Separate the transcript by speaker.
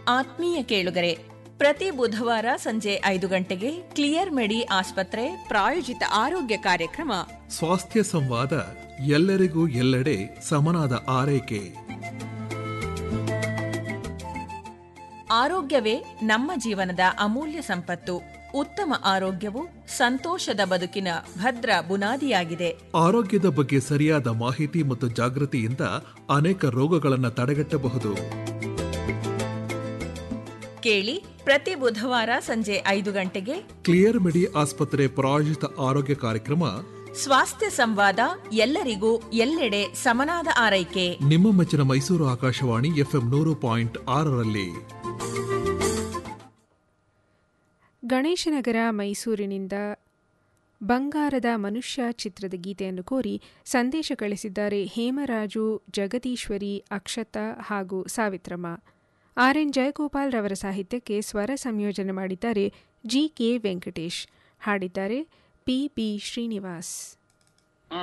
Speaker 1: ಆತ್ಮೀಯ ಕೇಳುಗರೆ ಪ್ರತಿ ಬುಧವಾರ ಸಂಜೆ ಐದು ಗಂಟೆಗೆ ಕ್ಲಿಯರ್ ಮೆಡಿ ಆಸ್ಪತ್ರೆ
Speaker 2: ಪ್ರಾಯೋಜಿತ ಆರೋಗ್ಯ ಕಾರ್ಯಕ್ರಮ
Speaker 3: ಸ್ವಾಸ್ಥ್ಯ ಸಂವಾದ ಎಲ್ಲರಿಗೂ ಎಲ್ಲೆಡೆ ಸಮನಾದ ಆರೈಕೆ
Speaker 1: ಆರೋಗ್ಯವೇ ನಮ್ಮ ಜೀವನದ ಅಮೂಲ್ಯ ಸಂಪತ್ತು ಉತ್ತಮ ಆರೋಗ್ಯವು ಸಂತೋಷದ ಬದುಕಿನ ಭದ್ರ ಬುನಾದಿಯಾಗಿದೆ
Speaker 3: ಆರೋಗ್ಯದ ಬಗ್ಗೆ ಸರಿಯಾದ ಮಾಹಿತಿ ಮತ್ತು ಜಾಗೃತಿಯಿಂದ ಅನೇಕ ರೋಗಗಳನ್ನು ತಡೆಗಟ್ಟಬಹುದು
Speaker 1: ಕೇಳಿ ಪ್ರತಿ ಬುಧವಾರ ಸಂಜೆ ಐದು ಗಂಟೆಗೆ
Speaker 3: ಕ್ಲಿಯರ್ ಮೆಡಿ ಆಸ್ಪತ್ರೆ ಪ್ರಾಯೋಜಿತ ಆರೋಗ್ಯ ಕಾರ್ಯಕ್ರಮ
Speaker 1: ಸ್ವಾಸ್ಥ್ಯ ಸಂವಾದ ಎಲ್ಲರಿಗೂ ಎಲ್ಲೆಡೆ ಸಮನಾದ ಆರೈಕೆ
Speaker 3: ನಿಮ್ಮ ಮೆಚ್ಚಿನ ಮೈಸೂರು ಆಕಾಶವಾಣಿ ಎಫ್ಎಂ ನೂರು ಪಾಯಿಂಟ್ ಆರರಲ್ಲಿ
Speaker 4: ಗಣೇಶನಗರ ಮೈಸೂರಿನಿಂದ ಬಂಗಾರದ ಮನುಷ್ಯ ಚಿತ್ರದ ಗೀತೆಯನ್ನು ಕೋರಿ ಸಂದೇಶ ಕಳಿಸಿದ್ದಾರೆ ಹೇಮರಾಜು ಜಗದೀಶ್ವರಿ ಅಕ್ಷತಾ ಹಾಗೂ ಸಾವಿತ್ರಮ್ಮ ಆರ್ ಎನ್ ಜಯಗೋಪಾಲ್ ರವರ ಸಾಹಿತ್ಯಕ್ಕೆ ಸ್ವರ ಸಂಯೋಜನೆ ಮಾಡಿದ್ದಾರೆ ಜಿ ಕೆ ವೆಂಕಟೇಶ್ ಹಾಡಿದ್ದಾರೆ ಪಿ ಬಿ ಶ್ರೀನಿವಾಸ್